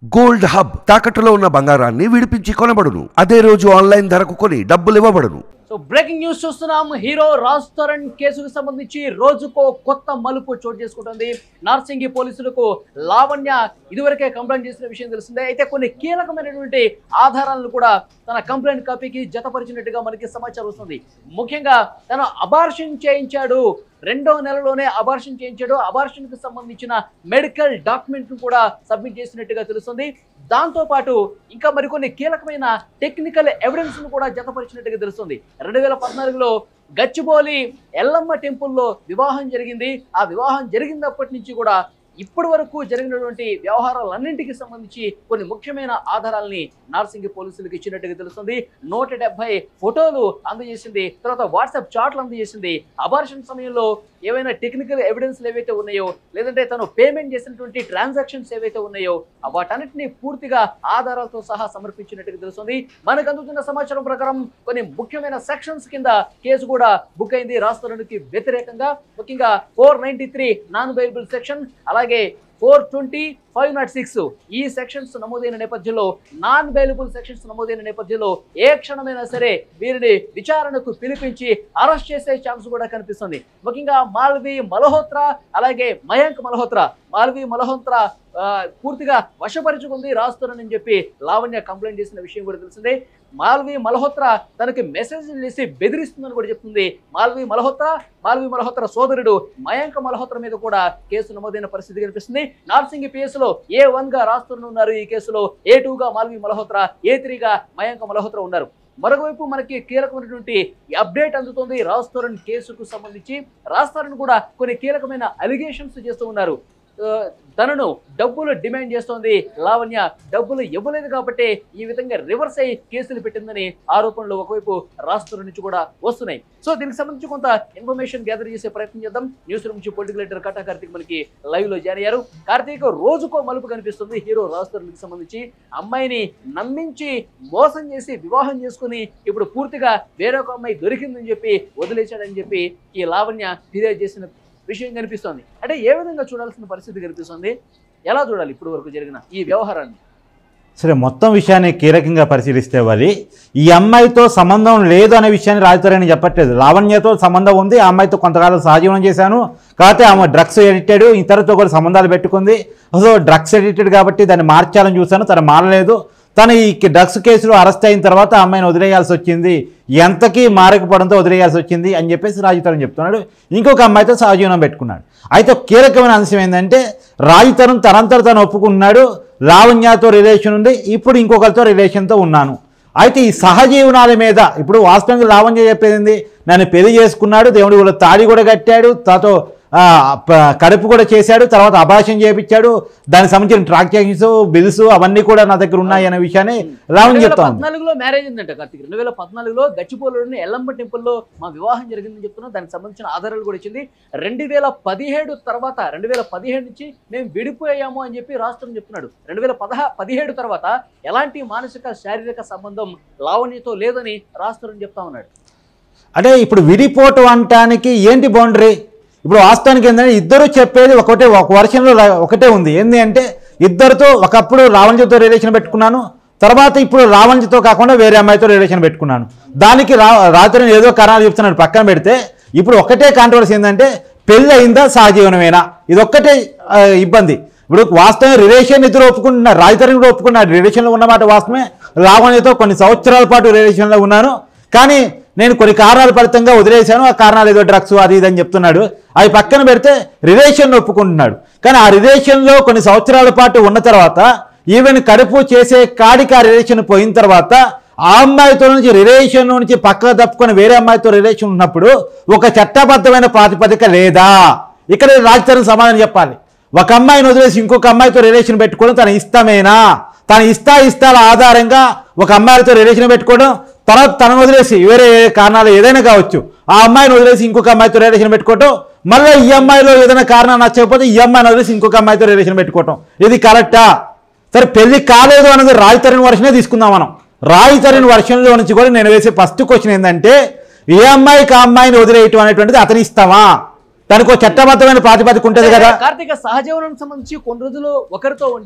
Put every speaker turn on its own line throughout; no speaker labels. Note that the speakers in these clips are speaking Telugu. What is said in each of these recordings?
గోల్డ్ హబ్ తాకట్టులో ఉన్న బంగారాన్ని విడిపించి కొనబడును అదే రోజు ఆన్లైన్ ధరకు కొని డబ్బులు ఇవ్వబడును
సో బ్రేకింగ్ న్యూస్ చూస్తున్నాం హీరో రాజ్ తరుణ్ కేసుకు సంబంధించి రోజుకో కొత్త మలుపు చోటు చేసుకుంటుంది నార్సింగి పోలీసులకు లావణ్య ఇదివరకే కంప్లైంట్ చేసిన విషయం తెలిసిందే అయితే కొన్ని కీలకమైనటువంటి ఆధారాలను కూడా తన కంప్లైంట్ కాపీకి జతపరిచినట్టుగా మనకి సమాచారం వస్తుంది ముఖ్యంగా తను అబార్షన్ చేయించాడు రెండో నెలలోనే అబార్షన్ చేయించాడు అబార్షన్ కు సంబంధించిన మెడికల్ డాక్యుమెంట్ కూడా సబ్మిట్ చేసినట్టుగా తెలుస్తుంది దాంతో పాటు ఇంకా మరికొన్ని కీలకమైన టెక్నికల్ ఎవిడెన్స్ ను కూడా జతపరిచినట్టుగా తెలుస్తుంది రెండు వేల పద్నాలుగులో గచ్చిబౌలి ఎల్లమ్మ టెంపుల్లో వివాహం జరిగింది ఆ వివాహం జరిగినప్పటి నుంచి కూడా ఇప్పటి వరకు జరిగినటువంటి వ్యవహారాలన్నింటికి సంబంధించి కొన్ని ముఖ్యమైన ఆధారాలని నార్సింగి పోలీసులకు ఇచ్చినట్టుగా తెలుస్తుంది నూట డెబ్బై ఫోటోలు అందజేసింది తర్వాత వాట్సాప్ చాట్లు అందజేసింది అబార్షన్ సమయంలో ఏవైనా టెక్నికల్ ఎవిడెన్స్లు ఏవైతే ఉన్నాయో లేదంటే తను పేమెంట్ చేసినటువంటి ట్రాన్సాక్షన్స్ ఏవైతే ఉన్నాయో వాటన్నిటిని పూర్తిగా ఆధారాలతో సహా సమర్పించినట్టుగా తెలుస్తుంది మనకు అందుతున్న సమాచారం ప్రకారం కొన్ని ముఖ్యమైన సెక్షన్స్ కింద కేసు కూడా బుక్ అయింది రాష్ట్రానికి వ్యతిరేకంగా ముఖ్యంగా four ninety three non bailable section అలాగే four twenty five naught six ఈ సెక్షన్స్ నమోదైన నేపథ్యంలో నాన్ బెయిలబుల్ సెక్షన్స్ నమోదైన నేపథ్యంలో ఏ క్షణమైనా సరే వీరిని విచారణకు పిలిపించి అరెస్ట్ చేసే ఛాన్స్ కూడా కనిపిస్తుంది ముఖ్యంగా మాల్వి మల్హోత్రా అలాగే మయాంక్ మల్హోత్రా మాల్వి మల్హోత్రా ఆ, పూర్తిగా వశపరుచుకుంది రాస్తున్నానని చెప్పి లావణ్య కంప్లైంట్ చేసిన విషయం కూడా తెలిసిందే మాల్వి మల్హోత్రా తనకి మెసేజ్ చేసి బెదిరిస్తుందని కూడా చెప్తుంది మాల్వి మల్హోత్రా మాల్వి మల్హోత్రా సోదరుడు మయాంక్ మల్హోత్రా మీద కూడా కేసు నమోదైన పరిస్థితి కనిపిస్తుంది నార్సింగి పిఎస్ లో ఏ వన్ గా రాస్తూనే ఉన్నారు ఈ కేసులో ఏ టూ గా మాల్వి మల్హోత్రా ఏ త్రీ గా మయాంక్ మల్హోత్రా ఉన్నారు మరొకవైపు మనకి కీలకమైనటువంటి అప్డేట్ అందుతుంది రాస్తారన్ కేసుకు సంబంధించి రాస్తారన్ కూడా కొన్ని కీలకమైన అలిగేషన్స్ చేస్తూ ఉన్నారు ఆ, తనను డబ్బులు డిమాండ్ చేస్తోంది లావణ్య డబ్బులు ఇవ్వలేదు కాబట్టి ఈ విధంగా రివర్స్ అయ్యి కేసులు పెట్టిందని ఆరోపణలు ఒకవైపు రాష్ట్రం నుంచి కూడా వస్తున్నాయి సో దీనికి సంబంధించి కొంత ఇన్ఫర్మేషన్ గ్యాదర్ చేసే ప్రయత్నం చేద్దాం న్యూస్ రూమ్ నుంచి పొలిటికల్ లీడర్ కటా కార్తీక్ మనకి లైవ్ లో జాయిన్ అయ్యారు కార్తీక్ రోజుకో మలుపు కనిపిస్తుంది హీరో రాష్ట్రానికి సంబంధించి అమ్మాయిని నమ్మించి మోసం చేసి వివాహం చేసుకుని ఇప్పుడు పూర్తిగా వేరొక అమ్మాయి దొరికిందని చెప్పి వదిలేశాడని చెప్పి ఈ లావణ్య ఫిర్యాదు చేసిన విషయం కనిపిస్తోంది అంటే ఏ విధంగా చూడాల్సిన పరిస్థితి కనిపిస్తుంది ఎలా చూడాలి ఇప్పుడు వరకు జరిగిన ఈ వ్యవహారాన్ని
సరే మొత్తం విషయాన్ని కీలకంగా పరిశీలిస్తే మరి ఈ అమ్మాయితో సంబంధం లేదు అనే విషయాన్ని రాజతారని చెప్పట్లేదు లావణ్యతో సంబంధం ఉంది ఆ అమ్మాయితో కొంతకాలం సహజీవనం చేశాను కాకపోతే ఆమె డ్రగ్స్ ఎడిటెడ్ ఇతరులతో కూడా సంబంధాలు పెట్టుకుంది సో డ్రగ్స్ ఎడిటెడ్ కాబట్టి దాన్ని మార్చాలని చూశాను తను మారలేదు తను ఈ డ్రగ్స్ కేసులో అరెస్ట్ అయిన తర్వాత ఆ అమ్మాయిని వదిలేయాల్సి వచ్చింది ఎంతకీ మారకపోవడంతో వదిలేయాల్సి వచ్చింది అని చెప్పేసి రాజుతరం చెప్తున్నాడు ఇంకొక అమ్మాయితో సహజీవనం పెట్టుకున్నాడు అయితే కీలకమైన అంశం ఏంటంటే రాజుతరం తనంతట తను ఒప్పుకున్నాడు లావణ్యతో రిలేషన్ ఉంది ఇప్పుడు ఇంకొకరితో రిలేషన్తో ఉన్నాను అయితే ఈ సహజీవనాల మీద ఇప్పుడు వాస్తవంగా లావణ్య చెప్పేది ఏంది? నన్ను పెళ్లి చేసుకున్నాడు దేవుడి కూడా తాళి కూడా కట్టాడు తాతో ఆ, ప- కడుపు కూడా చేశాడు తర్వాత అభాషణ చేయించాడు దానికి సంబంధించిన ట్రాన్సాక్షన్స్ బిల్స్ అవన్నీ కూడా నా దగ్గర ఉన్నాయి అనే విషయాన్ని లావణ్య
రెండు వేల
చెప్తా ఉంది
పద్నాలుగులో మ్యారేజ్ ఉందంట కార్తీక్ రెండు వేల పద్నాలుగులో గచ్చిపోలోని ఎల్లంబ టెంపుల్లో మా వివాహం జరిగిందని చెప్తున్నా దానికి సంబంధించిన ఆధారాలు కూడా ఇచ్చింది రెండు వేల పదిహేడు తర్వాత రెండు వేల పదిహేడు నుంచి మేము విడిపోయాము అని చెప్పి రాష్ట్రం చెప్తున్నాడు రెండు వేల పదహా పదిహేడు తర్వాత ఎలాంటి మానసిక శారీరక సంబంధం లావణ్యతో లేదని రాష్ట్రం చెప్తా ఉన్నాడు
అంటే ఇప్పుడు విడిపోవటం అంటానికి ఏంటి బౌండరీ ఇప్పుడు వాస్తవానికి ఏంటంటే ఇద్దరు చెప్పేది ఒకటే ఒక వర్షంలో ఒకటే ఉంది ఏంటి అంటే ఇద్దరితో ఒకప్పుడు రావణ్యతో రిలేషన్ పెట్టుకున్నాను తర్వాత ఇప్పుడు రావణ్యతో కాకుండా వేరే అమ్మాయితో రిలేషన్ పెట్టుకున్నాను దానికి రా రాత్రి ఏదో కారణాలు చెప్తున్నాడు పక్కన పెడితే ఇప్పుడు ఒకటే కాంట్రవర్సీ ఏంటంటే పెళ్ళి అయిందా సహజీవనమేనా ఇది ఒక్కటే ఆ, ఇబ్బంది ఇప్పుడు వాస్తవం రిలేషన్ ఇద్దరు ఒప్పుకుంటున్నారు రాజధాని కూడా ఒప్పుకున్నారు రిలేషన్లో ఉన్నమాట వాస్తవమే లావణ్యతో కొన్ని సంవత్సరాల పాటు రిలేషన్లో ఉన్నాను కానీ నేను కొన్ని కారణాల ఫలితంగా వదిలేశాను ఆ కారణాలు ఏదో డ్రగ్స్ అది ఇది అని చెప్తున్నాడు అవి పక్కన పెడితే రిలేషన్ ఒప్పుకుంటున్నాడు కానీ ఆ రిలేషన్లో కొన్ని సంవత్సరాల పాటు ఉన్న తర్వాత ఈవెన్ కడుపు చేసే కాడికి ఆ రిలేషన్ పోయిన తర్వాత ఆ అమ్మాయితో నుంచి రిలేషన్ నుంచి పక్కకు తప్పుకొని వేరే అమ్మాయితో రిలేషన్ ఉన్నప్పుడు ఒక చట్టబద్ధమైన ప్రాతిపదిక లేదా ఇక్కడ రాజధాని సమాధానం చెప్పాలి ఒక అమ్మాయిని వదిలేసి ఇంకొక అమ్మాయితో రిలేషన్ పెట్టుకోవడం తన ఇష్టమేనా తన ఇష్టా ఇష్టాల ఆధారంగా ఒక అమ్మాయితో రిలేషన్ పెట్టుకోవడం తర్వాత తనను వదిలేసి వేరే కారణాలు ఏదైనా కావచ్చు ఆ అమ్మాయిని వదిలేసి ఇంకొక అమ్మాయితో రిలేషన్ పెట్టుకోవటం మళ్ళీ ఈ అమ్మాయిలో ఏదైనా కారణం నచ్చకపోతే ఈ అమ్మాయిని వదిలేసి ఇంకొక అమ్మాయితో రిలేషన్ పెట్టుకోవటం ఇది కరెక్టా సరే పెళ్లి కాలేదు అన్నది రాయి తరిన వర్షనే తీసుకుందాం మనం రాయి తరిన వర్షంలో నుంచి కూడా నేను వేసే ఫస్ట్ క్వశ్చన్ ఏంటంటే ఏ అమ్మాయికి ఆ అమ్మాయిని వదిలేయటం అనేటువంటిది అతని ఇస్తామా తనకు చట్టబద్ధమైన ప్రాతిపదిక ఉంటుంది కదా
కార్తీక సహజీవనం సంబంధించి కొన్ని రోజులు ఒకరితో ఉండి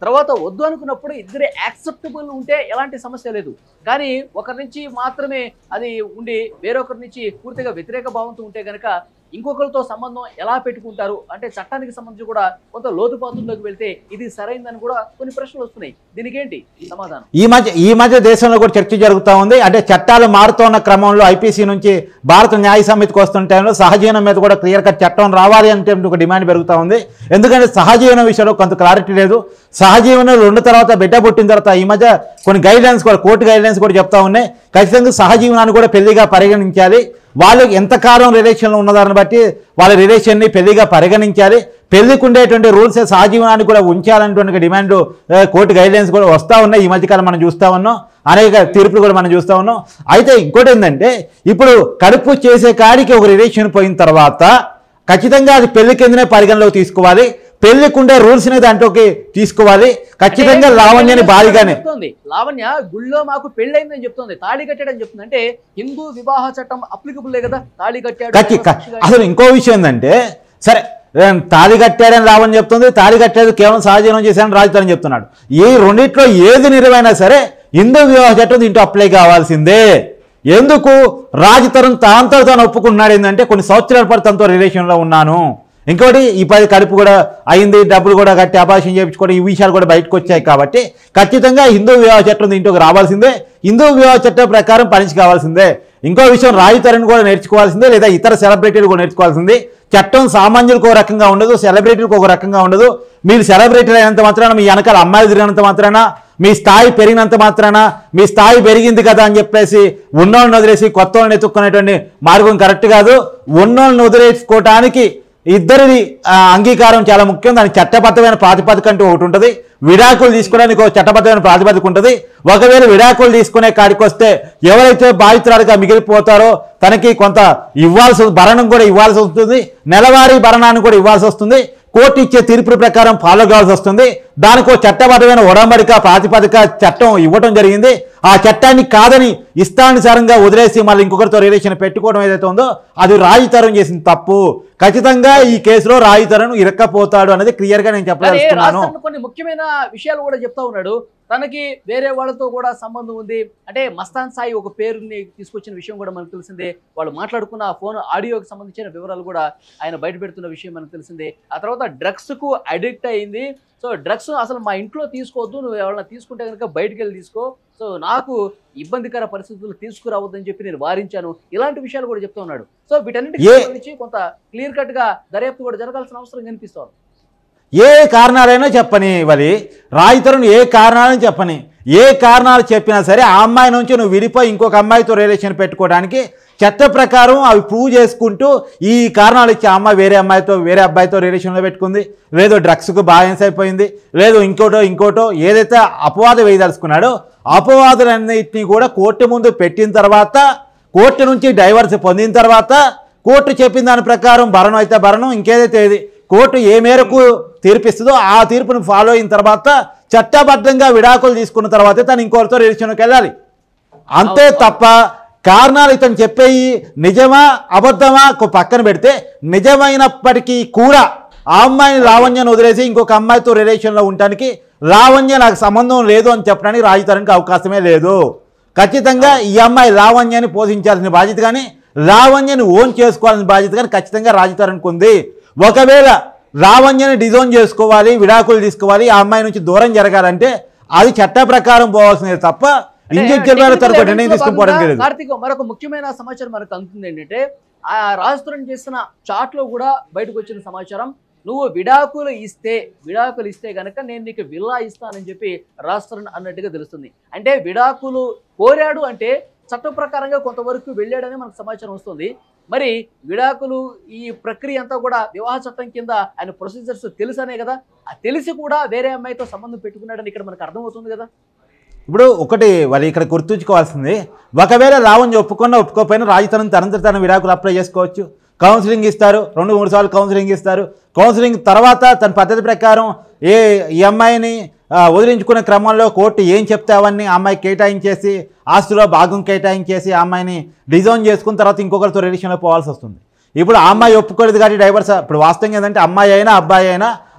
తర్వాత వద్దు అనుకున్నప్పుడు ఇద్దరే యాక్సెప్టబుల్ ఉంటే ఎలాంటి సమస్య లేదు కానీ ఒకరి నుంచి మాత్రమే అది ఉండి వేరొకరి నుంచి పూర్తిగా వ్యతిరేక భావంతో ఉంటే గనక ఇంకొకరితో సంబంధం ఎలా పెట్టుకుంటారు అంటే చట్టానికి సంబంధించి కూడా కొంత లోతుపాతుల్లోకి వెళ్తే ఇది సరైందని కూడా కొన్ని ప్రశ్నలు వస్తున్నాయి దీనికి ఏంటి సమాధానం
ఈ మధ్య ఈ మధ్య దేశంలో కూడా చర్చ జరుగుతూ ఉంది అంటే చట్టాలు మారుతున్న క్రమంలో ఐపీసీ నుంచి భారత న్యాయ సమితికి వస్తున్న టైంలో సహజీవనం మీద కూడా క్లియర్ కట్ చట్టం రావాలి అంటే ఒక డిమాండ్ పెరుగుతూ ఉంది ఎందుకంటే సహజీవనం విషయంలో కొంత క్లారిటీ లేదు సహజీవనం రెండు తర్వాత బిడ్డ పుట్టిన తర్వాత ఈ మధ్య కొన్ని గైడ్ లైన్స్ కూడా కోర్టు గైడ్ లైన్స్ కూడా చెప్తా ఉన్నాయి ఖచ్చితంగా సహజీవనాన్ని కూడా పెళ్లిగా పరిగణించాలి వాళ్ళు ఎంతకాలం రిలేషన్లో ఉన్నదాన్ని బట్టి వాళ్ళ రిలేషన్ని పెళ్లిగా పరిగణించాలి పెళ్లికి ఉండేటువంటి రూల్స్ సహజీవనాన్ని కూడా ఉంచాలనేటువంటి డిమాండ్ ఆ, కోర్టు గైడ్లైన్స్ కూడా వస్తూ ఉన్నాయి ఈ మధ్యకాలం మనం చూస్తూ ఉన్నాం అనేక తీర్పులు కూడా మనం చూస్తూ ఉన్నాం అయితే ఇంకోటి ఏంటంటే ఇప్పుడు కడుపు చేసే కాడికి ఒక రిలేషన్ పోయిన తర్వాత ఖచ్చితంగా అది పెళ్లి కిందనే పరిగణలోకి తీసుకోవాలి పెళ్లికి ఉండే రూల్స్ ని దాంట్లోకి తీసుకోవాలి ఖచ్చితంగా
అంటే
లావణ్యని బాలిగానే
చెప్తోంది లావణ్య గుళ్ళో మాకు పెళ్ళైందని చెప్తోంది తాళి కట్టాడని చెప్తుంది అంటే హిందూ వివాహ చట్టం అప్లికబుల్ కదా తాళి కట్టాడు
కచ్చి క-
సాక్షిగా
అసలు ఇంకో విషయం ఏంటంటే సరే ఏం తాళి కట్టాడని రావని చెప్తుంది తాళి కట్టేది కేవలం సహజీవనం చేశాడని రాజధాని చెప్తున్నాడు ఈ రెండిట్లో ఏది నిజమైనా సరే హిందూ వివాహ చట్టం దీంట్లో అప్లై కావాల్సిందే ఎందుకు రాజతరం తాంతో తాను ఒప్పుకున్నాడు ఏంటంటే కొన్ని సంవత్సరాల పాటు తనతో రిలేషన్లో ఉన్నాను ఇంకోటి ఈ పది కడుపు కూడా అయింది డబ్బులు కూడా కట్టి అపాషన్ చేయించుకోవడం ఈ విషయాలు కూడా బయటకు వచ్చాయి కాబట్టి ఖచ్చితంగా హిందూ వివాహ చట్టం దీంట్లోకి రావాల్సిందే హిందూ వివాహ చట్టం ప్రకారం పనిచి కావాల్సిందే ఇంకో విషయం రాయితరని కూడా నేర్చుకోవాల్సిందే లేదా ఇతర సెలబ్రిటీలు కూడా నేర్చుకోవాల్సింది చట్టం సామాన్యులకు ఒక రకంగా ఉండదు సెలబ్రిటీలకు ఒక రకంగా ఉండదు మీరు సెలబ్రిటీలు అయినంత మాత్రాన మీ వెనకాల అమ్మాయిలు తిరిగినంత మాత్రాన మీ స్థాయి పెరిగినంత మాత్రాన మీ స్థాయి పెరిగింది కదా అని చెప్పేసి ఉన్నోళ్ళని వదిలేసి కొత్త వాళ్ళని ఎత్తుక్కునేటువంటి మార్గం కరెక్ట్ కాదు ఉన్నోళ్ళని వదిలేసుకోవటానికి ఇద్దరిది ఆ, అంగీకారం చాలా ముఖ్యం దానికి చట్టబద్ధమైన ప్రాతిపదిక అంటూ ఒకటి ఉంటుంది విడాకులు తీసుకోవడానికి ఒక చట్టబద్ధమైన ప్రాతిపదిక ఉంటుంది ఒకవేళ విడాకులు తీసుకునే కాడికి వస్తే ఎవరైతే బాధితురాలుగా మిగిలిపోతారో తనకి కొంత ఇవ్వాల్సి భరణం కూడా ఇవ్వాల్సి వస్తుంది నెలవారీ భరణాన్ని కూడా ఇవ్వాల్సి వస్తుంది కోర్టు ఇచ్చే తీర్పు ప్రకారం ఫాలో కావాల్సి వస్తుంది దానికి ఒక చట్టబద్ధమైన ఒడంబడిక ప్రాతిపదిక చట్టం ఇవ్వడం జరిగింది ఆ చట్టాన్ని కాదని ఇష్టానుసారంగా వదిలేసి మళ్ళీ ఇంకొకరితో రిలేషన్ పెట్టుకోవడం ఏదైతే ఉందో అది రాయితరం చేసిన తప్పు ఖచ్చితంగా ఈ కేసులో రాయితరం ఇరక్కపోతాడు అనేది క్లియర్ గా నేను
కానీ
చెప్పదలుచుకున్నాను
రాష్ట్రానికి కొన్ని ముఖ్యమైన విషయాలు కూడా చెప్తా ఉన్నాడు తనకి వేరే వాళ్ళతో కూడా సంబంధం ఉంది అంటే మస్తాన్ సాయి ఒక పేరుని తీసుకొచ్చిన విషయం కూడా మనకు తెలిసిందే వాళ్ళు మాట్లాడుకున్న ఆ ఫోన్ ఆడియోకి సంబంధించిన వివరాలు కూడా ఆయన బయట పెడుతున్న విషయం మనకు తెలిసిందే ఆ తర్వాత డ్రగ్స్ కు అడిక్ట్ అయింది సో డ్రగ్స్ అసలు మా ఇంట్లో తీసుకోవద్దు నువ్వు ఎవరైనా తీసుకుంటే కనుక బయటికి వెళ్ళి తీసుకో సో నాకు ఇబ్బందికర పరిస్థితులు తీసుకురావద్దని చెప్పి నేను వారించాను ఇలాంటి విషయాలు కూడా చెప్తా ఉన్నాడు సో వీటన్నిటికి
ఏ-
సంబంధించి కొంత క్లియర్ కట్ గా దర్యాప్తు కూడా జరగాల్సిన అవసరం కనిపిస్తోంది
ఏ కారణాలైనా చెప్పని వలి రాయితరుని ఏ కారణాలని చెప్పని ఏ కారణాలు చెప్పినా సరే ఆ అమ్మాయి నుంచి నువ్వు విడిపోయి ఇంకొక అమ్మాయితో రిలేషన్ పెట్టుకోవడానికి చట్ట ప్రకారం అవి ప్రూవ్ చేసుకుంటూ ఈ కారణాలు ఇచ్చి ఆ అమ్మాయి వేరే అమ్మాయితో వేరే అబ్బాయితో రిలేషన్లో పెట్టుకుంది లేదు డ్రగ్స్కు బాలెన్స్ అయిపోయింది లేదు ఇంకోటో ఇంకోటో ఏదైతే అపవాదం వేయదలుచుకున్నాడో అపవాదులన్నింటినీ కూడా కోర్టు ముందు పెట్టిన తర్వాత కోర్టు నుంచి డైవర్స్ పొందిన తర్వాత కోర్టు చెప్పిన దాని ప్రకారం భరణం అయితే భరణం ఇంకేదైతే ఏది కోర్టు ఏ మేరకు తీర్పిస్తుందో ఆ తీర్పును ఫాలో అయిన తర్వాత చట్టబద్ధంగా విడాకులు తీసుకున్న తర్వాతే తను ఇంకోరితో రిలేషన్కి వెళ్ళాలి అంతే తప్ప కారణాలు ఇతను చెప్పేయి నిజమా అబద్ధమా ఒక పక్కన పెడితే నిజమైనప్పటికీ కూడా ఆ అమ్మాయిని లావణ్యను వదిలేసి ఇంకొక అమ్మాయితో రిలేషన్లో ఉండటానికి లావణ్య నాకు సంబంధం లేదు అని చెప్పడానికి రాజధానికి అవకాశమే లేదు ఖచ్చితంగా ఈ అమ్మాయి లావణ్యాన్ని పోషించాల్సిన బాధ్యత కానీ లావణ్యని ఓన్ చేసుకోవాల్సిన బాధ్యత కానీ ఖచ్చితంగా రాజధానికి ఉంది ఒకవేళ లావణ్యని డిజైన్ చేసుకోవాలి విడాకులు తీసుకోవాలి ఆ అమ్మాయి నుంచి దూరం జరగాలంటే అది చట్ట ప్రకారం పోవాల్సిందే తప్ప ఇంజెక్షన్ మీద తరపు నిర్ణయం తీసుకుని పోవడానికి లేదు
కార్తీక్ మరొక ముఖ్యమైన సమాచారం మనకు అందుతుంది ఏంటంటే ఆ రాజస్థాన్ చేసిన చాట్ లో కూడా బయటకు వచ్చిన సమాచారం నువ్వు విడాకులు ఇస్తే విడాకులు ఇస్తే గనక నేను నీకు విల్లా ఇస్తానని చెప్పి రాజస్థాన్ అన్నట్టుగా తెలుస్తుంది అంటే విడాకులు కోరాడు అంటే చట్ట ప్రకారంగా కొంతవరకు వెళ్ళాడని మనకు సమాచారం వస్తుంది మరి విడాకులు ఈ ప్రక్రియ అంతా కూడా వివాహ చట్టం కింద ఆయన ప్రొసీజర్స్ తెలుసనే కదా ఆ తెలిసి కూడా వేరే అమ్మాయితో సంబంధం పెట్టుకున్నాడని ఇక్కడ మనకు అర్థమవుతుంది కదా
ఇప్పుడు ఒకటి వాళ్ళు ఇక్కడ గుర్తుంచుకోవాల్సింది ఒకవేళ లావణ్య ఒప్పుకున్నా ఒప్పుకోకపోయినా రాజధాని తనంతట తన విడాకులు అప్లై చేసుకోవచ్చు కౌన్సిలింగ్ ఇస్తారు రెండు మూడు సార్లు కౌన్సిలింగ్ ఇస్తారు కౌన్సిలింగ్ తర్వాత తన పద్ధతి ప్రకారం ఏ ఈ అమ్మాయిని ఆ, వదిలించుకునే క్రమంలో కోర్టు ఏం చెప్తే అవన్నీ ఆ అమ్మాయి కేటాయించేసి ఆస్తిలో భాగం కేటాయించేసి ఆ అమ్మాయిని డిజైన్ చేసుకున్న తర్వాత ఇంకొకరితో రిలేషన్లో పోవాల్సి వస్తుంది ఇప్పుడు ఆ అమ్మాయి ఒప్పుకోలేదు కాబట్టి డైవర్స్ ఇప్పుడు వాస్తవంగా ఏంటంటే అమ్మాయి అయినా అబ్బాయి అయినా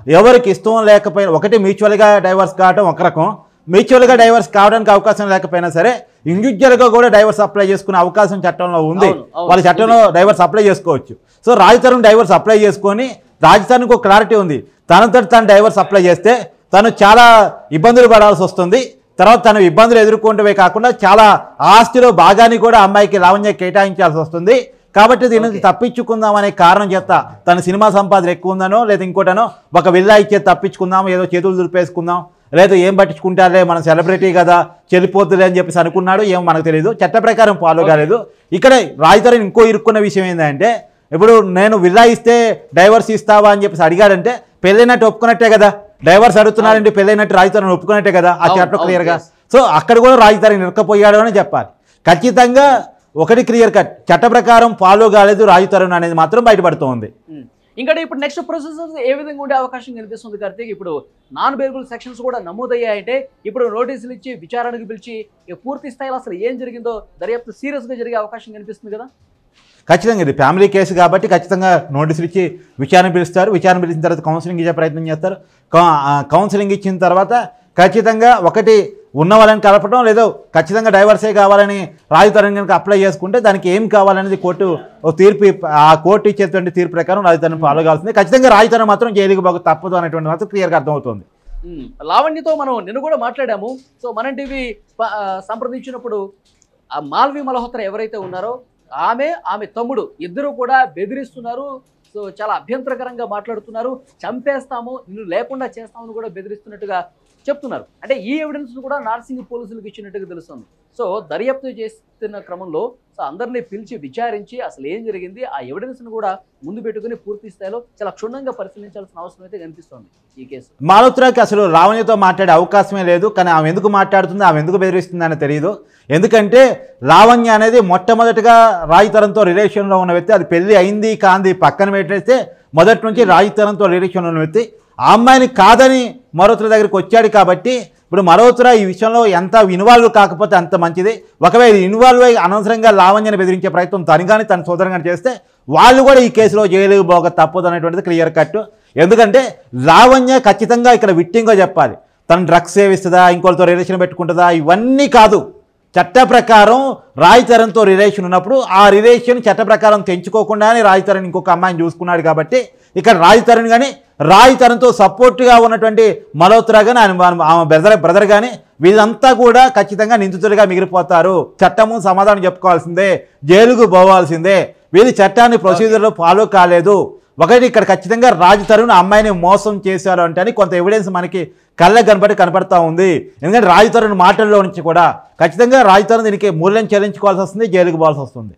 ఎవరికి ఇష్టం లేకపోయినా ఒకటి మ్యూచువల్గా డైవర్స్ కావడం ఒక రకం మ్యూచువల్గా డైవర్స్ కావడానికి అవకాశం లేకపోయినా సరే ఇండివిజువల్గా కూడా డైవర్స్ అప్లై చేసుకునే అవకాశం చట్టంలో ఉంది
అవును, అవును,
వాళ్ళ చట్టంలో డైవర్స్ అప్లై చేసుకోవచ్చు సో రాజతరుణ్ డైవర్స్ అప్లై చేసుకొని రాజధానికి ఒక క్లారిటీ ఉంది తనంతటి తను డైవర్స్ అప్లై చేస్తే తను చాలా ఇబ్బందులు పడాల్సి వస్తుంది తర్వాత తను ఇబ్బందులు ఎదుర్కొంటవే కాకుండా చాలా ఆస్తిలో భాగాన్ని కూడా అమ్మాయికి లావణ్య కేటాయించాల్సి వస్తుంది కాబట్టి దీని నుంచి తప్పించుకుందాం అనే కారణం చేత తన సినిమా సంపాదన ఎక్కువ ఉందనో లేదా ఇంకోటనో ఒక విల్లా ఇచ్చే తప్పించుకుందాం ఏదో చేతులు దులిపేసుకుందాం లేదా ఏం పట్టించుకుంటారులే మనం సెలబ్రిటీ కదా చెల్లిపోతులే అని చెప్పేసి అనుకున్నాడు ఏమో మనకు తెలియదు చట్ట ప్రకారం ఫాలో కాలేదు ఇక్కడ రాజధాని ఇంకో ఇరుక్కున్న విషయం ఏంటంటే ఇప్పుడు నేను విల్లా ఇస్తే డైవర్స్ ఇస్తావా అని చెప్పేసి అడిగాడంటే పెళ్ళైనట్టు ఒప్పుకున్నట్టే కదా డైవర్స్ అడుగుతున్నాడంటే పెళ్ళైనట్టు రాజధాని ఒప్పుకున్నట్టే కదా ఆ
అవును,
చట్టం
అవును,
క్లియర్గా
yes.
సో అక్కడ కూడా రాజధాని నిరకపోయాడు అని చెప్పాలి ఖచ్చితంగా ఒకటి క్లియర్ కట్ చట్ట ప్రకారం ఫాలో కాలేదు రాజతరుణ్ అనేది మాత్రం బయటపడుతోంది
ఉమ్. ఇంకా ఇప్పుడు నెక్స్ట్ ప్రొసెసర్స్ ఏ విధంగా ఉండే అవకాశం కనిపిస్తుంది కార్తీక్ ఇప్పుడు నాన్ బెయిలబుల్ సెక్షన్స్ కూడా నమోదయ్యాయంటే ఇప్పుడు నోటీసులు ఇచ్చి విచారణకు పిలిచి ఇక పూర్తి స్థాయిలో అసలు ఏం జరిగిందో దర్యాప్తు సీరియస్ గా జరిగే అవకాశం కనిపిస్తుంది కదా
ఖచ్చితంగా ఇది ఫ్యామిలీ కేసు కాబట్టి ఖచ్చితంగా నోటీసులు ఇచ్చి విచారణ పిలుస్తారు విచారణ పిలిచిన తర్వాత కౌన్సిలింగ్ ఇచ్చే ప్రయత్నం చేస్తారు కౌ- ఆ, కౌన్సిలింగ్ ఇచ్చిన తర్వాత ఖచ్చితంగా ఒకటి ఉన్న వాళ్ళని కలపడం లేదో ఖచ్చితంగా డైవర్సే కావాలని రాజధాని కనుక అప్లై చేసుకుంటే దానికి ఏం కావాలనేది కోర్టు ఓ తీర్పు ఇప్ప- ఆ కోర్టు ఇచ్చేటువంటి తీర్పు ప్రకారం రాజధాని ఫాలో కావాల్సింది ఖచ్చితంగా రాజధాని మాత్రం జైలుకి బాగా తప్పదు అనేటువంటి మాత్రం క్లియర్గా అర్థమవుతుంది
ఉమ్. లావణ్యతో మనం నిన్న కూడా మాట్లాడాము సో మనం టీవీ ప- ఆ, సంప్రదించినప్పుడు ఆ మాల్వి మల్హోత్రా ఎవరైతే ఉన్నారో ఆమె ఆమె తమ్ముడు ఇద్దరు కూడా బెదిరిస్తున్నారు సో చాలా అభ్యంతరకరంగా మాట్లాడుతున్నారు చంపేస్తాము నిన్ను లేకుండా చేస్తామని కూడా బెదిరిస్తున్నట్టుగా చెప్తున్నారు అంటే ఈ ఎవిడెన్స్ కూడా నార్సింగ్ పోలీసులకు ఇచ్చినట్టుగా తెలుస్తుంది సో దర్యాప్తు చేస్తున్న క్రమంలో సో అందరినీ పిలిచి విచారించి అసలు ఏం జరిగింది ఆ ఎవిడెన్స్ను కూడా ముందు పెట్టుకుని పూర్తి స్థాయిలో చాలా క్షుణ్ణంగా పరిశీలించాల్సిన అవసరం అయితే కనిపిస్తోంది ఈ కేసు
మాలోత్రాకి అసలు లావణ్యతో మాట్లాడే అవకాశమే లేదు కానీ ఆమె ఎందుకు మాట్లాడుతుంది ఆమె ఎందుకు బెదిరిస్తుంది అని తెలియదు ఎందుకంటే లావణ్య అనేది మొట్టమొదటిగా రాయితరంతో రిలేషన్లో ఉన్న వ్యక్తి అది పెళ్లి అయింది కాంది పక్కన పెట్టేస్తే మొదటి నుంచి రాయితరంతో రిలేషన్లో ఉన్న వ్యక్తి ఆ అమ్మాయిని కాదని మరోత్ర దగ్గరికి వచ్చాడు కాబట్టి ఇప్పుడు మరోత్ర ఈ విషయంలో ఎంత ఇన్వాల్వ్ కాకపోతే అంత మంచిది ఒకవేళ ఇన్వాల్వ్ అయ్యి అనవసరంగా లావణ్యని బెదిరించే ప్రయత్నం తను కానీ తన సోదరం కానీ చేస్తే వాళ్ళు కూడా ఈ కేసులో జైలుకి పోక తప్పదు అనేటువంటిది క్లియర్ కట్ ఎందుకంటే లావణ్య ఖచ్చితంగా ఇక్కడ విట్టింగా చెప్పాలి తను డ్రగ్స్ సేవిస్తుందా ఇంకోటితో రిలేషన్ పెట్టుకుంటుందా ఇవన్నీ కాదు చట్ట ప్రకారం రాయితరంతో రిలేషన్ ఉన్నప్పుడు ఆ రిలేషన్ చట్ట ప్రకారం తెంచుకోకుండానే రాయితరన్ ఇంకొక అమ్మాయిని చూసుకున్నాడు కాబట్టి ఇక్కడ రాయితరన్ కానీ రాయితరంతో సపోర్ట్గా ఉన్నటువంటి మల్హోత్రా కానీ ఆయన ఆమె బ్రదర్ బ్రదర్ కానీ వీళ్ళంతా కూడా ఖచ్చితంగా నిందితులుగా మిగిలిపోతారు చట్టము సమాధానం చెప్పుకోవాల్సిందే జైలుకు పోవాల్సిందే వీళ్ళు చట్టాన్ని ప్రొసీజర్లో ఫాలో కాలేదు ఒకటి ఇక్కడ ఖచ్చితంగా రాజ్ తరుణ్ ఆ అమ్మాయిని మోసం చేశారు అంటే అని కొంత ఎవిడెన్స్ మనకి కళ్ళకు కనపడి కనపడతా ఉంది ఎందుకంటే రాజ్ తరుణ్ మాటల్లో నుంచి కూడా ఖచ్చితంగా రాజ్ తరుణ్ దీనికి మూల్యం చెల్లించుకోవాల్సి వస్తుంది జైలుకు పోవాల్సి వస్తుంది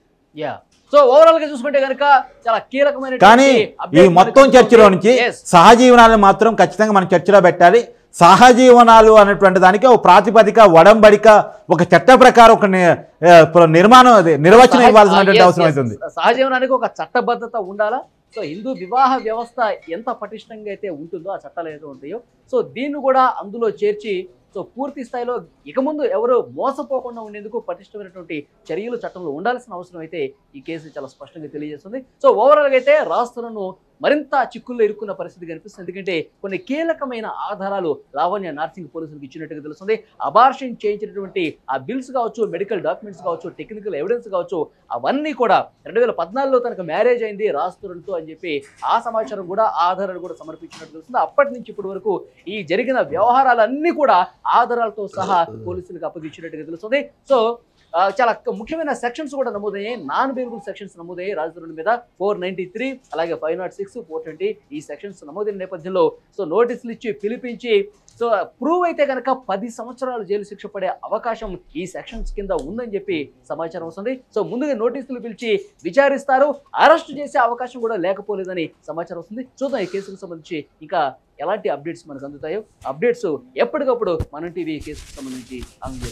యా సో ఓవరాల్ గా చూసుకుంటే కనుక చాలా కీలకమైన
కానీ ఈ మొత్తం చర్చలో నుంచి సహజీవనాలను మాత్రం ఖచ్చితంగా మనం చర్చలో పెట్టాలి సహజీవనాలు అనేటువంటి దానికి ఒక ప్రాతిపదిక వడంబడిక ఒక చట్ట ప్రకారం ఒక ని- ఆ, ప్ర- నిర్మాణం అది నిర్వచనం ఇవ్వాల్సినటువంటి అవసరం అవుతుంది
సహజీవనానికి ఒక చట్టబద్ధత ఉండాలా సో హిందూ వివాహ వ్యవస్థ ఎంత పటిష్టంగా అయితే ఉంటుందో ఆ చట్టాలు అయితే ఉంటాయో సో దీన్ని కూడా అందులో చేర్చి సో పూర్తి స్థాయిలో ఇక ముందు ఎవరు మోసపోకుండా ఉండేందుకు పటిష్టమైనటువంటి చర్యలు చట్టంలో ఉండాల్సిన అవసరం అయితే ఈ కేసు చాలా స్పష్టంగా తెలియజేస్తుంది సో ఓవరాల్గా అయితే రాష్ట్రాలను మరింత చిక్కుల్లో ఇరుక్కున్న పరిస్థితి కనిపిస్తుంది ఎందుకంటే కొన్ని కీలకమైన ఆధారాలు లావణ్య నార్సింగ్ పోలీసులకు ఇచ్చినట్టుగా తెలుస్తుంది అబార్షన్ చేయించినటువంటి ఆ బిల్స్ కావచ్చు మెడికల్ డాక్యుమెంట్స్ కావచ్చు టెక్నికల్ ఎవిడెన్స్ కావచ్చు అవన్నీ కూడా రెండు వేల పద్నాలుగులో తనకు మ్యారేజ్ అయింది రాస్తురంతో అని చెప్పి ఆ సమాచారం కూడా ఆ ఆధారాలు కూడా సమర్పించినట్టు తెలుస్తుంది అప్పటి నుంచి ఇప్పటి వరకు ఈ జరిగిన వ్యవహారాలన్నీ కూడా ఆధారాలతో సహా పోలీసులకు అప్పగించినట్టుగా తెలుస్తుంది సో ఆ, చాలా క- ముఖ్యమైన సెక్షన్స్ కూడా నమోదయ్యాయి నాన్ బెయిలబుల్ సెక్షన్స్ నమోదయ్యాయి రాజధాని మీద ఫోర్ నైన్టీ త్రీ అలాగే five naught six four twenty ఈ సెక్షన్స్ నమోదైన నేపథ్యంలో సో నోటీసులు ఇచ్చి పిలిపించి సో ప్రూవ్ అయితే కనుక పది సంవత్సరాలు జైలు శిక్ష పడే అవకాశం ఈ సెక్షన్స్ కింద ఉందని చెప్పి సమాచారం వస్తుంది సో ముందుగా నోటీసులు పిలిచి విచారిస్తారు అరెస్ట్ చేసే అవకాశం కూడా లేకపోలేదని సమాచారం వస్తుంది చూద్దాం ఈ కేసుకు సంబంధించి ఇంకా ఎలాంటి అప్డేట్స్ మనకు అందుతాయో అప్డేట్స్ ఎప్పటికప్పుడు మన టీవీ కేసుకు సంబంధించి అందిస్తాం